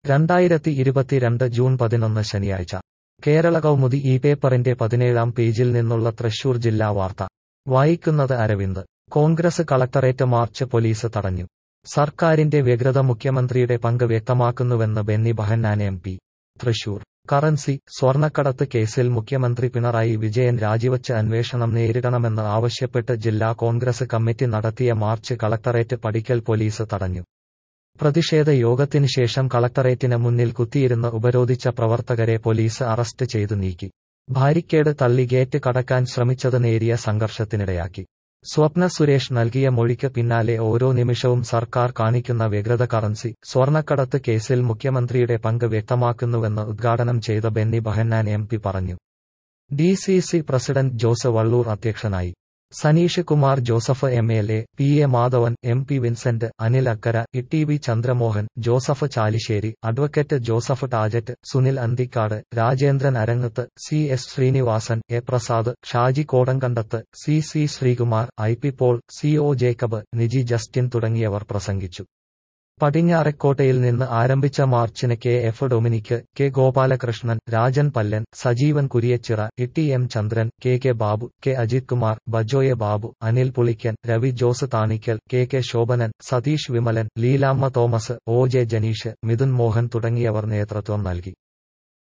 രണ്ടായിരത്തി ഇരുപത്തിരണ്ട് ജൂൺ പതിനൊന്ന് ശനിയാഴ്ച കേരള കൗമുദി ഈ പേപ്പറിന്റെ പതിനേഴാം പേജിൽ നിന്നുള്ള തൃശൂർ ജില്ലാ വാർത്ത വായിക്കുന്നത് Aravind Congress collectorate march police തടഞ്ഞു സർക്കാരിന്റെ വ്യഗ്രത മുഖ്യമന്ത്രിയുടെ പങ്ക് വ്യക്തമാക്കുന്നുവെന്ന് Benny Behanan M P Thrissur currency സ്വർണക്കടത്ത് കേസിൽ മുഖ്യമന്ത്രി പിണറായി വിജയൻ രാജിവച്ച് അന്വേഷണം നേരിടണമെന്ന് ആവശ്യപ്പെട്ട് ജില്ലാ കോൺഗ്രസ് കമ്മിറ്റി നടത്തിയ മാർച്ച് കളക്ടറേറ്റ് പടിക്കൽ പോലീസ് തടഞ്ഞു പ്രതിഷേധ യോഗത്തിന് ശേഷം കളക്ടറേറ്റിന് മുന്നിൽ കുത്തിയിരുന്ന് ഉപരോധിച്ച പ്രവർത്തകരെ പോലീസ് അറസ്റ്റ് ചെയ്തു നീക്കി ബാരിക്കേഡ് തള്ളി ഗേറ്റ് കടക്കാൻ ശ്രമിച്ചത് നേരിയ സംഘർഷത്തിനിടയാക്കി സ്വപ്ന സുരേഷ് നൽകിയ മൊഴിക്ക് പിന്നാലെ ഓരോ നിമിഷവും സർക്കാർ കാണിക്കുന്ന വ്യഗ്രത കറൻസി സ്വർണക്കടത്ത് കേസിൽ മുഖ്യമന്ത്രിയുടെ പങ്ക് വ്യക്തമാക്കുന്നുവെന്ന് ഉദ്ഘാടനം ചെയ്ത ബെന്നി ബഹന്നാൻ എം പി പറഞ്ഞു D C C president Jose Vallur അധ്യക്ഷനായി Saneesh Kumar Joseph M L A P A Madhavan M P Vincent Anil Akkara E V Chandramohan Joseph Chalissery advocate Joseph Tajet Sunil Anthikad Rajendran Arangath C S Sreenivasan A Prasad Shaji Kodankandath C C Sreekumar I P Paul C O Jacob Niji Justin തുടങ്ങിയവർ പ്രസംഗിച്ചു പടിഞ്ഞാറക്കോട്ടയിൽ നിന്ന് ആരംഭിച്ച മാർച്ചിന് K F Dominic K Gopalakrishnan Rajan Pallan Sajeevan Kuriachira E M Chandran K K Babu K Ajith Kumar Bajoya Babu Anil Pulikkan Ravi Jose Thanikkal K K Shobhanan Satheesh Vimalan Leelamma Thomas O J Janeesh Mithun Mohan തുടങ്ങിയവർ നേതൃത്വം നൽകി